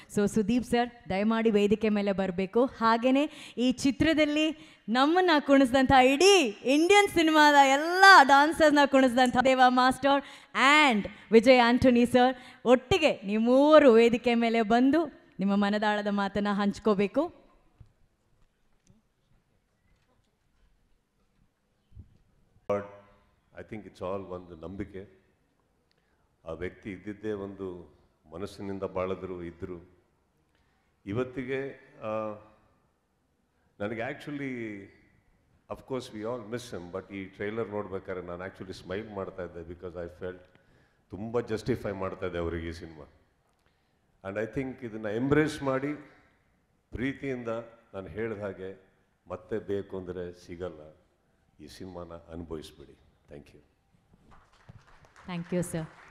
so Sudeep sir ದಯಮಾಡಿ ವೇದಿಕೆ ಮೇಲೆ ಬರಬೇಕು ಹಾಗೆಯೇ ಈ ಚಿತ್ರದಲ್ಲಿ ನಮ್ಮನ್ನು ಕುಣಿಸಿದಂಥ ಇಡೀ ಇಂಡಿಯನ್ ಸಿನಿಮಾದ ಎಲ್ಲ ಡಾನ್ಸರ್ಸ್ನ ಕುಣಿಸಿದಂಥ Deva master and Vijay Antony sir ಒಟ್ಟಿಗೆ ನೀವು ಮೂವರು ವೇದಿಕೆ ಮೇಲೆ ಬಂದು ನಿಮ್ಮ ಮನದಾಳದ ಮಾತನ್ನು ಹಂಚ್ಕೋಬೇಕು ಐ ಥಿಂಕ್ ಇಟ್ಸ್ ಆಲ್ ಒಂದು ನಂಬಿಕೆ ಆ ವ್ಯಕ್ತಿ ಇದ್ದಿದ್ದೇ ಒಂದು ಮನಸ್ಸಿನಿಂದ ಬಾಳಿದ್ರು ಇದ್ದರು ಇವತ್ತಿಗೆ ಆ, ನನಗೆ actually of course we all miss em but ಈ ಟ್ರೈಲರ್ ನೋಡ್ಬೇಕಾದ್ರೆ ನಾನು ಆ್ಯಕ್ಚುಲಿ ಸ್ಮೈಲ್ ಮಾಡ್ತಾ ಇದ್ದೆ ಬಿಕಾಸ್ ಐ ಫೆಲ್ಟ್ ತುಂಬ ಜಸ್ಟಿಫೈ ಮಾಡ್ತಾ ಇದ್ದೆ ಅವರಿಗೆ ಈ ಸಿನಿಮಾ ಆ್ಯಂಡ್ ಐ ಥಿಂಕ್ ಇದನ್ನು ಎಂಬ್ರೇಸ್ ಮಾಡಿ ಪ್ರೀತಿಯಿಂದ ನಾನು ಹೇಳಿದ ಹಾಗೆ ಮತ್ತೆ ಬೇಕು ಅಂದರೆ ಸಿಗಲ್ಲ ಈ ಸಿನಿಮಾನ ಅನುಭವಿಸ್ಬಿಡಿ thank you thank you sir